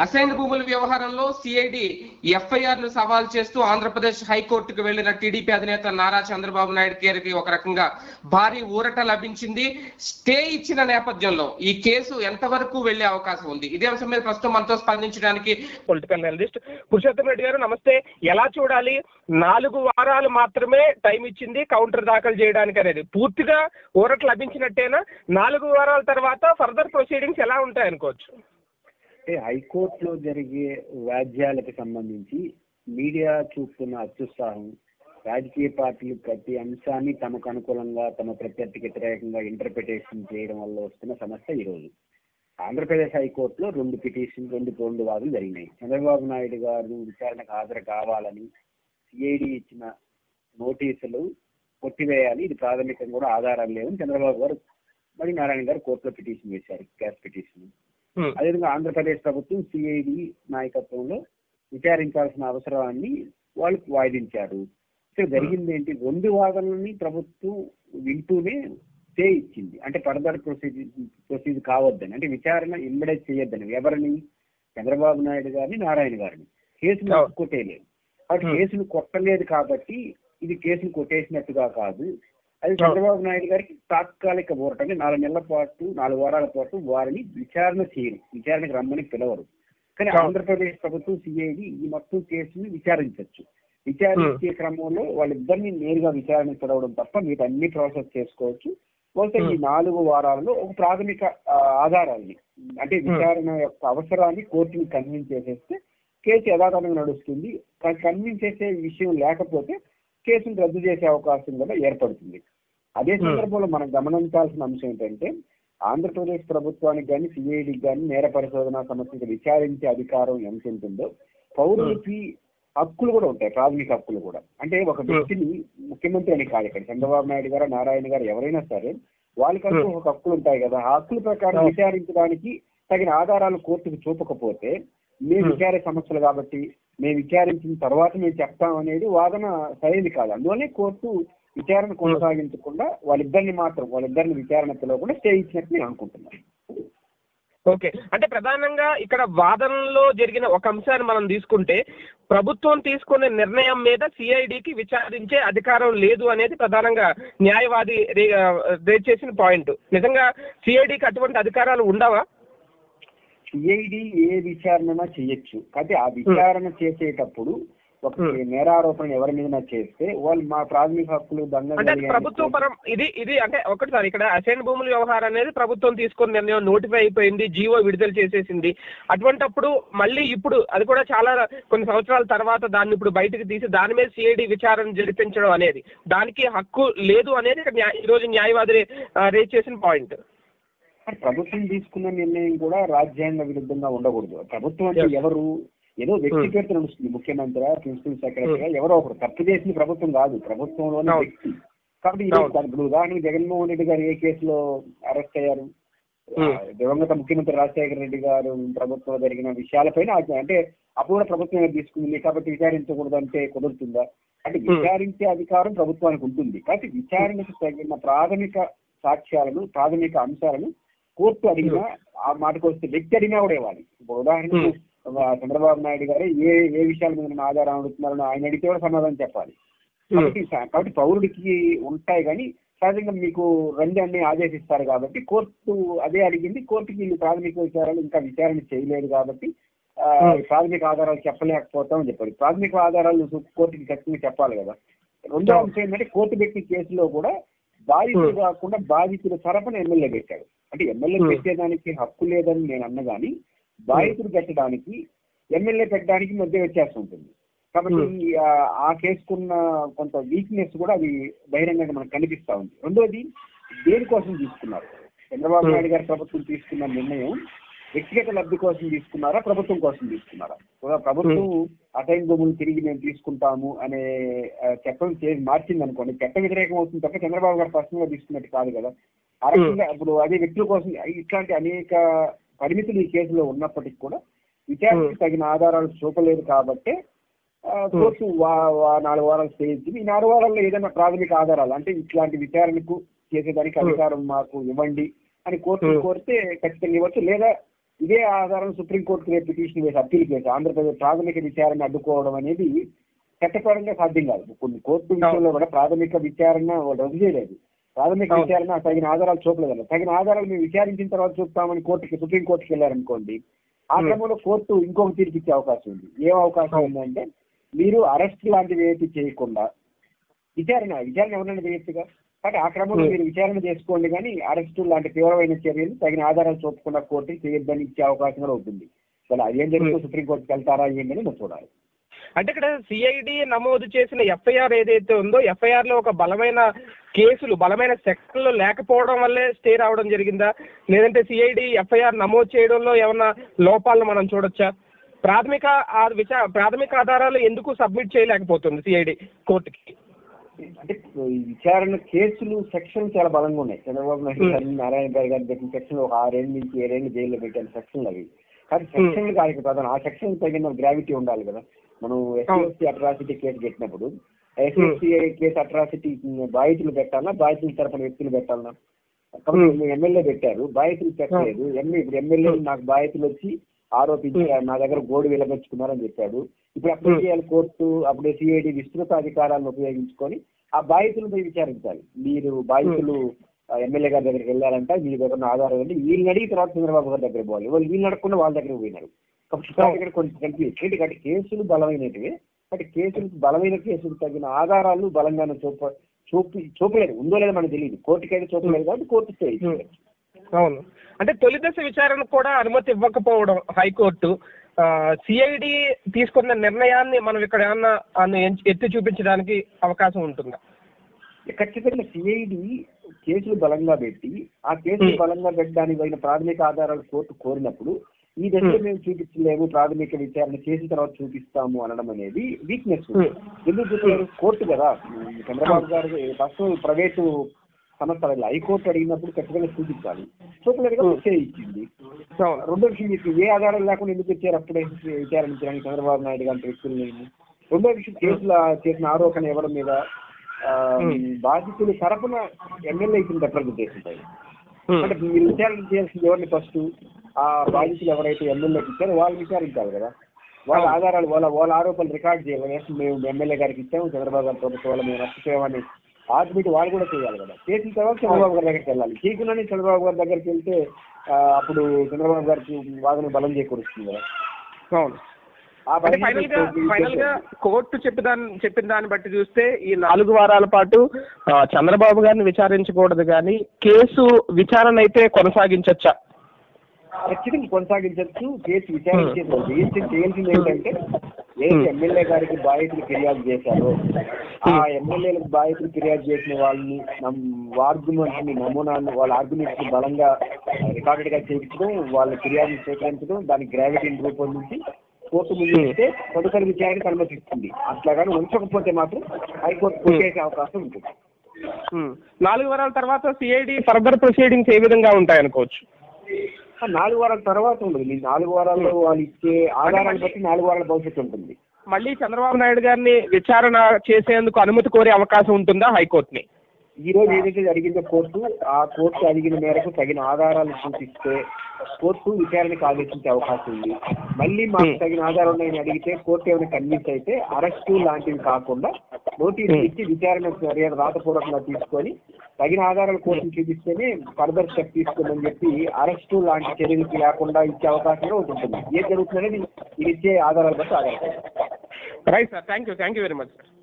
Assign భూముల వ్యవహారంలో CID FIR ను సవాల్ చేస్తూ ఆంధ్రప్రదేశ్ హైకోర్టుకు వెళ్లిన టీడీపీ అధినేత నారా చంద్రబాబు నాయుడు గారికి ఒక రకంగా భారీ ఊరట లభించింది స్టే ఇచ్చిన నేపథ్యంలో ఈ కేసు ఎంతవరకు వెళ్లే అవకాశం ఉంది ఇదే అంశం మీద ప్రస్తుతం మనతో స్పందించడానికి పొలిటికల్ అనలిస్ట్ పురుషోత్తం రెడ్డి గారు నమస్తే ఎలా చూడాలి నాలుగు వారాలు మాత్రమే టైం ఇచ్చింది కౌంటర్ దాఖలు చేయడానికి అనేది పూర్తిగా ఊరట లభించినట్టేనా నాలుగు వారాల తర్వాత ఫర్దర్ ప్రొసీడింగ్స్ ఎలా ఉంటాయి అనుకోవచ్చు అంటే హైకోర్టులో జరిగే వ్యాజ్యాలకు సంబంధించి మీడియా చూపుతున్న అత్యుత్సాహం రాజకీయ పార్టీలు ప్రతి అంశాన్ని తమకు అనుకూలంగా తమ ప్రత్యర్థికి వ్యతిరేకంగా ఇంటర్ప్రిటేషన్ చేయడం వల్ల వస్తున్న సమస్య ఈ రోజు ఆంధ్రప్రదేశ్ హైకోర్టులో రెండు పిటిషన్ రెండు రెండు వాదులు జరిగినాయి చంద్రబాబు నాయుడు గారు విచారణకు హాజరు కావాలని సిఐడి ఇచ్చిన నోటీసులు కొట్టివేయాలి ఇది ప్రాథమికంగా కూడా ఆధారాలు లేవని చంద్రబాబు గారు మరి నారాయణ గారు కోర్టులో పిటిషన్ వేశారు క్యాష్ పిటిషన్ హ్మ్. అదేవిధంగా ఆంధ్రప్రదేశ్ ప్రభుత్వం సిఐడి నాయకత్వంలో విచారించాల్సిన అవసరాన్ని వాళ్ళు వాయిదించారు ఇక్కడ జరిగింది ఏంటి రెండు వాదనలని ప్రభుత్వం వింటూనే స్టే ఇచ్చింది అంటే ఫర్దర్ ప్రొసీజర్ ప్రొసీజ్ కావద్దని అంటే విచారణ ఇమ్మడే చేయొద్దని ఎవరిని చంద్రబాబు నాయుడు గారిని నారాయణ గారిని కేసును అవును. కొట్టేయలేదు కాబట్టి Hmm. కేసును కొట్టలేదు కాబట్టి ఇది కేసును కొట్టేసినట్టుగా కాదు అది అవును. చంద్రబాబు నాయుడు గారికి తాత్కాలిక ఊరట అంటే నాలుగు నెలల పాటు నాలుగు వారాల పాటు వారిని విచారణ చేయరు విచారణకు రమ్మని పిలవరు కానీ అవును. ఆంధ్రప్రదేశ్ ప్రభుత్వం సిఐడి ఈ మొత్తం కేసుని విచారించవచ్చు విచారించే క్రమంలో వాళ్ళిద్దరిని నేరుగా విచారణ పిలవడం తప్ప మీకు అన్ని ప్రాసెస్ చేసుకోవచ్చు బహుశా ఈ Hmm. నాలుగు వారాల్లో ఒక ప్రాథమిక ఆ, ఆధారాల్ని అంటే విచారణ యొక్క అవసరాన్ని కోర్టుని కన్విన్స్ చేసేస్తే కేసు యథాతథంగా నడుస్తుంది కన్విన్స్ చేసే విషయం లేకపోతే కేసును రద్దు చేసే అవకాశం కూడా ఏర్పడుతుంది అదే Hmm. సందర్భంలో మనం గమనించాల్సిన అంశం ఏంటంటే ఆంధ్రప్రదేశ్ ప్రభుత్వానికి కానీ సిఐడికి కానీ నేర పరిశోధన సమస్యకు విచారించే అధికారం ఎంత ఉంటుందో పౌరులకి హక్కులు కూడా ఉంటాయి ప్రాథమిక హక్కులు కూడా అంటే ఒక వ్యక్తిని ముఖ్యమంత్రి అని కాదు ఇక్కడ చంద్రబాబు నాయుడు గారు నారాయణ గారు ఎవరైనా సరే వాళ్ళకంటూ ఒక హక్కులు ఉంటాయి కదా ఆ హక్కుల ప్రకారం Hmm. విచారించడానికి తగిన ఆధారాలు కోర్టుకు చూపకపోతే మేము Hmm. విచారే సమస్యలు కాబట్టి మేము విచారించిన తర్వాత మేము చెప్తాం అనేది వాదన సరైనది కాదు అందువల్లే కోర్టు విచారణ కొనసాగించకుండా వాళ్ళిద్దరిని మాత్రం వాళ్ళిద్దరిని విచారణ పిలవకుండా స్టే ఇచ్చినట్టు నేను అనుకుంటున్నాను ఓకే అంటే ప్రధానంగా ఇక్కడ వాదనలో జరిగిన ఒక అంశాన్ని మనం తీసుకుంటే ప్రభుత్వం తీసుకునే నిర్ణయం మీద సిఐడికి విచారించే అధికారం లేదు అనేది ప్రధానంగా న్యాయవాది రే- రేజ్ చేసిన పాయింట్ నిజంగా సిఐడికి అటువంటి అధికారాలు ఉండవా సిఐడి ఏ విచారణ చేయొచ్చు కాబట్టి ఆ విచారణ చేసేటప్పుడు ఒక Hmm. నేరారోపణ ఎవరి మీద చేస్తే వాళ్ళు మా ప్రాథమిక హక్కులు భంగం అంటే అది కలిగాయని ప్రభుత్వ కోర్టు- పరం ఇది ఇది అంటే ఒకటి సార్ ఇక్కడ అసైన్ భూముల వ్యవహారం అనేది ప్రభుత్వం తీసుకున్న నిర్ణయం నోటిఫై అయిపోయింది జీవో విడుదల చేసేసింది అటువంటప్పుడు మళ్ళీ ఇప్పుడు అది కూడా చాలా కొన్ని సంవత్సరాల తర్వాత దాన్ని ఇప్పుడు బయటకు తీసి దాని మీద సిఐడి విచారణ జరిపించడం అనేది దానికి హక్కు లేదు అనేది ఇక్కడ న్యాయ- ఈ రోజు న్యాయవాది ఆ, రేజ్ చేసిన పాయింట్ మరి ప్రభుత్వం తీసుకున్న నిర్ణయం కూడా రాజ్యాంగ విరుద్ధంగా ఉండకూడదు ప్రభుత్వం అంటే Yes. ఎవరు ఏదో వ్యక్తి Hmm. పేరుతో నడుస్తుంది ముఖ్యమంత్రి ప్రిన్సిపల్ సెక్రటరీ ఎవరో ఒకరు తప్పు చేసిన ప్రభుత్వం కాదు ప్రభుత్వంలోని అవును. వ్యక్తి కాబట్టి ఇది అవును. ఇప్పుడు ఉదాహరణకు జగన్మోహన్ రెడ్డి గారు ఏ కేసులో అరెస్ట్ అయ్యారు Hmm. ఆ, దివంగత ముఖ్యమంత్రి రాజశేఖర రెడ్డి గారు ప్రభుత్వంలో జరిగిన విషయాలపైన ఆజ్ఞ- అంటే అప్పుడు కూడా ప్రభుత్వం తీసుకుంది కాబట్టి విచారించకూడదు అంటే కుదురుతుందా అంటే Hmm. విచారించే అధికారం ప్రభుత్వానికి ఉంటుంది కాబట్టి విచారణకు తగిన ప్రాథమిక సాక్ష్యాలను ప్రాథమిక అంశాలను కోర్టు అడిగినా ఆ మాటకు వస్తే వ్యక్తి అడిగినా కూడా ఇవ్వాలి ఇప్పుడు ఉదాహరణకు Hmm. ఆ, చంద్రబాబు నాయుడు గారు ఏ ఏ విషయాల మీద నన్ను ఆధారం అడుగుతున్నారని ఆయన అడిగితే కూడా సమాధానం చెప్పాలి కాబట్టి స- కాబట్టి పౌరుడికి ఉంటాయి కానీ సహజంగా మీకు రండి ఆదేశిస్తారు కాబట్టి కోర్టు అదే అడిగింది కోర్టుకి వీళ్ళు ప్రాథమిక విచారాలు ఇంకా విచారణ చేయలేదు కాబట్టి ఆ, Hmm. ప్రాథమిక ఆధారాలు చెప్పలేకపోతామని చెప్పారు ప్రాథమిక ఆధారాలు సు- కోర్టుకి ఖచ్చితంగా చెప్పాలి కదా రెండో Hmm. అంశం ఏంటంటే కోర్టు పెట్టిన కేసులో కూడా బాధితులు Hmm. కాకుండా బాధితుల తరపున ఎమ్మెల్యే పెట్టాడు అంటే ఎమ్మెల్యే Hmm. పెట్టేదానికి హక్కు లేదని నేను అన్న కానీ బాధితులు పెట్టడానికి ఎమ్మెల్యే పెట్టడానికి మధ్య వ్యత్యాసం ఉంటుంది కాబట్టి ఆ, ఆ కేసుకున్న కొంత వీక్నెస్ కూడా అది బహిరంగంగా మనకు కనిపిస్తా ఉంది రెండోది దేనికోసం తీసుకున్నారు చంద్రబాబు Hmm. నాయుడు గారి ప్రభుత్వం తీసుకున్న నిర్ణయం వ్యక్తిగత లబ్ధి కోసం తీసుకున్నారా ప్రభుత్వం కోసం తీసుకున్నారా కూడా ప్రభుత్వం అసైన్ భూములు తిరిగి మేము తీసుకుంటాము అనే ఆ, చట్టం చేసి మార్చింది అనుకోండి చట్ట వ్యతిరేకం అవుతుంది తప్ప చంద్రబాబు గారు పర్సనల్ గా తీసుకున్నట్టు కాదు కదా ఆ రకంగా ఇప్పుడు అదే వ్యక్తుల కోసం ఇట్లాంటి అనేక పరిమితులు ఈ కేసులో ఉన్నప్పటికీ కూడా విచారణకు తగిన ఆధారాలు చూపలేదు కాబట్టే ఆ, కోర్టు వా- వా- నాలుగు వారాలు స్టే ఇచ్చింది ఈ నాలుగు వారాల్లో ఏదైనా ప్రాథమిక ఆధారాలు అంటే ఇట్లాంటి విచారణకు చేసేదానికి Hmm. అధికారం మాకు ఇవ్వండి అని కోర్టు Hmm. కోరితే ఖచ్చితంగా ఇవ్వచ్చు లేదా ఇదే ఆధారం సుప్రీంకోర్టుకు రేపు పిటిషన్ వేసి అప్పీల్ కేసు ఆంధ్రప్రదేశ్ ప్రాథమిక విచారణ అడ్డుకోవడం అనేది చట్టపరంగా సాధ్యం కాదు కొన్ని కోర్టు విషయంలో కూడా ప్రాథమిక విచారణ వాళ్ళు రద్దు చేయలేదు ప్రాథమిక అవును. విచారణ తగిన ఆధారాలు చూపలేదు తగిన ఆధారాలు మేము విచారించిన తర్వాత చూపుతామని కోర్టుకి సుప్రీం కోర్టుకి వెళ్ళారనుకోండి ఆ Hmm. క్రమంలో కోర్టు ఇంకొక తీర్పు ఇచ్చే అవకాశం ఉంది ఏం అవకాశం అవును. ఉందంటే మీరు అరెస్ట్ లాంటివి ఏమి చేయకుండా విచారణ విచారణ ఎవరైనా చేయొచ్చుగా కాబట్టి ఆ క్రమంలో Hmm. మీరు విచారణ చేసుకోండి కానీ అరెస్టు లాంటి తీవ్రమైన చర్యలు తగిన ఆధారాలు చూపకుండా కోర్టు చేయొద్దని ఇచ్చే అవకాశం కూడా ఉంటుంది మరి అదేం జరుగుతుందో Hmm. సుప్రీంకోర్టుకి వెళ్తారా ఏంటని మనం చూడాలి అంటే ఇక్కడ సిఐడి నమోదు చేసిన ఎఫ్ఐఆర్ ఏదైతే ఉందో ఎఫ్ఐఆర్ లో ఒక బలమైన కేసులు బలమైన సెక్షన్లు లేకపోవడం వల్లే స్టే రావడం జరిగిందా లేదంటే సిఐడి ఎఫ్ఐఆర్ నమోదు చేయడంలో ఏమన్నా లోపాలను మనం చూడొచ్చా ప్రాథమిక ఆ విచా ప్రాథమిక ఆధారాలు ఎందుకు సబ్మిట్ చేయలేకపోతుంది సిఐడి కోర్టుకి అంటే ఈ విచారణ కేసులు సెక్షన్ చాలా బలంగా ఉన్నాయి చంద్రబాబు నాయుడు Hmm. గారిని నారాయణ గారి గారిని పెట్టిన సెక్షన్ ఒక ఆరేళ్ళ నుంచి ఏడేళ్ళు జైల్లో పెట్టిన సెక్షన్లు అవి కానీ సెక్షన్ కాదు కదా ఆ సెక్షన్ తగిన గ్రావిటీ ఉండాలి కదా మనం ఎస్సీ అట్రాసిటీ కేసు పెట్టినప్పుడు ఎస్సీ కేసు అట్రాసిటీ బాధితులు పెట్టాలా బాధితుల తరపున వ్యక్తులు పెట్టాలా కాబట్టి ఎమ్మెల్యే పెట్టారు బాధితులు పెట్టలేదు ఎమ్మె ఇప్పుడు ఎమ్మెల్యే నాకు బాధితులు వచ్చి ఆరోపించారు నా దగ్గర గోడు విలగొచ్చుకున్నారని చెప్పాడు ఇప్పుడు అప్పుడు ఏం చేయాలి కోర్టు అప్పుడు సిఐడి విస్తృత అధికారాలను ఉపయోగించుకొని ఆ బాధితులను పోయి విచారించాలి మీరు బాధితులు ఆ, ఎమ్మెల్యే గారి దగ్గరికి వెళ్ళారంట మీ దగ్గర ఉన్న ఆధారం ఉంది వీళ్ళని అడిగి తర్వాత చంద్రబాబు గారి దగ్గర పోవాలి వాళ్ళు వీళ్ళు అడగకుండా వాళ్ళ దగ్గర పోయినారు కాబట్టి సుప్రీం దగ్గర కొంచెం కన్ఫ్యూజ్ ఎందుకంటే కేసులు బలమైనటివి బట్ కేసులు బలమైన కేసులు తగిన ఆధారాలు బలంగానే చూప చూపి చూపలేదు ఉందో లేదో మనకు తెలియదు కోర్టుకి అయితే చూపలేదు కాబట్టి కోర్టు స్టే ఇచ్చింది. అవును అంటే తొలి దశ విచారణకు కూడా అనుమతి ఇవ్వకపోవడం హైకోర్టు సిఐడి తీసుకున్న నిర్ణయాన్ని మనం ఇక్కడ ఏమన్నా అన్ని ఎంచి- ఎత్తి చూపించడానికి అవకాశం ఉంటుందా ఖచ్చితంగా సిఐడి కేసులు బలంగా పెట్టి ఆ కేసులు Hmm. బలంగా పెట్టడానికి తగిన ప్రాథమిక ఆధారాలు కోర్టు కోరినప్పుడు ఈ దశలో Hmm. మేము చూపించలేము ప్రాథమిక విచారణ చేసిన తర్వాత చూపిస్తాము అనడం అనేది వీక్నెస్ Hmm. ఎందుకు చూపలేరు కోర్టు కదా ఉమ్, చంద్రబాబు గారు ఫస్ట్ ప్రైవేటు సంస్థ వెళ్ళి హైకోర్టు అడిగినప్పుడు ఖచ్చితంగా చూపించాలి చూపలేదు కదా Hmm. స్టే ఇచ్చింది అవును రెండో విషయం మీకు ఏ ఆధారం లేకుండా ఎందుకు వచ్చారు అప్పుడే విచారించడానికి చంద్రబాబు నాయుడు గారి వ్యక్తులు రెండో విషయం కేసుల చేసిన ఆరోపణ ఇవ్వడం మీద ఆ, Hmm. బాధితులు తరపున ఎమ్మెల్యే ఇచ్చిన రిప్రజెంటేషన్ పై Hmm. అంటే మీరు విచారణ చేయాల్సింది ఎవరిని ఫస్ట్ ఆ బాధితులు ఎవరైతే ఎమ్మెల్యేకి ఇచ్చారో వాళ్ళు విచారించాలి కదా వాళ్ళ అవును. ఆధారాలు వాళ్ళ వాళ్ళ ఆరోపణలు రికార్డ్ చేయాలి Yes, మేము ఎమ్మెల్యే గారికి ఇచ్చాము చంద్రబాబు గారి ప్రభుత్వం వల్ల మేము నష్టపోయామని ఆర్గ్యుమెంట్ వాళ్ళు కూడా చేయాలి కదా చేసిన తర్వాత చంద్రబాబు గారి దగ్గరికి వెళ్ళాలి చేయకుండానే చంద్రబాబు గారి దగ్గరికి వెళ్తే ఆ, అప్పుడు చంద్రబాబు గారికి వాదన బలం చేకూరుస్తుంది కదా అవును ఆ అంటే బలం ఫైనల్ గా చేకూర్చి- ఫైనల్ గా కోర్టు చెప్పిన దాన్ని చెప్పిన దాన్ని బట్టి చూస్తే ఈ నాలుగు వారాల పాటు ఆ, చంద్రబాబు గారిని విచారించకూడదు కానీ కేసు విచారణ అయితే కొనసాగించచ్చా ఖచ్చితంగా కొనసాగించవచ్చు కేసు విచారణ Hmm. చేసి రిజిస్టర్ చేయాల్సింది ఏంటంటే ఏదైతే ఎమ్మెల్యే గారికి బాధితులు ఫిర్యాదు చేశారో ఆ Hmm. ఎమ్మెల్యేలకు బాధితులు ఫిర్యాదు చేసిన వాళ్ళని ఆర్గ్యుమెంట్స్ ని నమూనాన్ని వాళ్ళ ఆర్గ్యుమెంట్స్ ని బలంగా రికార్డెడ్ గా చేయించడం వాళ్ళ ఫిర్యాదుని స్వీకరించడం దాని గ్రావిటీని రూపొందించి కోర్టు ముందు Hmm. ఇస్తే తదుపరి విచారణకు అనుమతిస్తుంది అట్లా కానీ ఉంచకపోతే మాత్రం హైకోర్టు కొట్టేసే అవకాశం ఉంటుంది ఉమ్. నాలుగు వారాల తర్వాత సిఐడి ఫర్దర్ ప్రొసీడింగ్స్ ఏ విధంగా ఉంటాయి అనుకోవచ్చు ఆ నాలుగు వారాల తర్వాత ఉండదు ఈ నాలుగు వారాల్లో వాళ్ళు ఇచ్చే ఆధారాన్ని బట్టి నాలుగు వారాల భవిష్యత్తు ఉంటుంది మళ్ళీ చంద్రబాబు నాయుడు గారిని విచారణ చేసేందుకు అనుమతి కోరే అవకాశం ఉంటుందా హైకోర్టుని ఈ రోజు ఏదైతే జరిగిందో కోర్టు ఆ కోర్టు అడిగిన మేరకు తగిన ఆధారాలు చూపిస్తే కోర్టు విచారణకు ఆదేశించే అవకాశం ఉంది మళ్ళీ మాకు Hmm. తగిన ఆధారం ఉన్నాయని అడిగితే కోర్టు ఏమైనా కన్విన్స్ అయితే అరెస్టు లాంటివి కాకుండా నోటీస్ Hmm. ఇచ్చి విచారణ చర్య రాతపూర్వకంగా తీసుకొని తగిన ఆధారాలు కోర్టును చూపిస్తేనే ఫర్దర్ స్టెప్ తీసుకోమని చెప్పి అరెస్టు లాంటి చర్యలకి లేకుండా ఇచ్చే అవకాశం కూడా ఒకటి ఉంటుంది ఏం జరుగుతుందనేది ఇది ఇచ్చే ఆధారాలు బట్టి ఆధారపడి right sir thank you thank you very much sir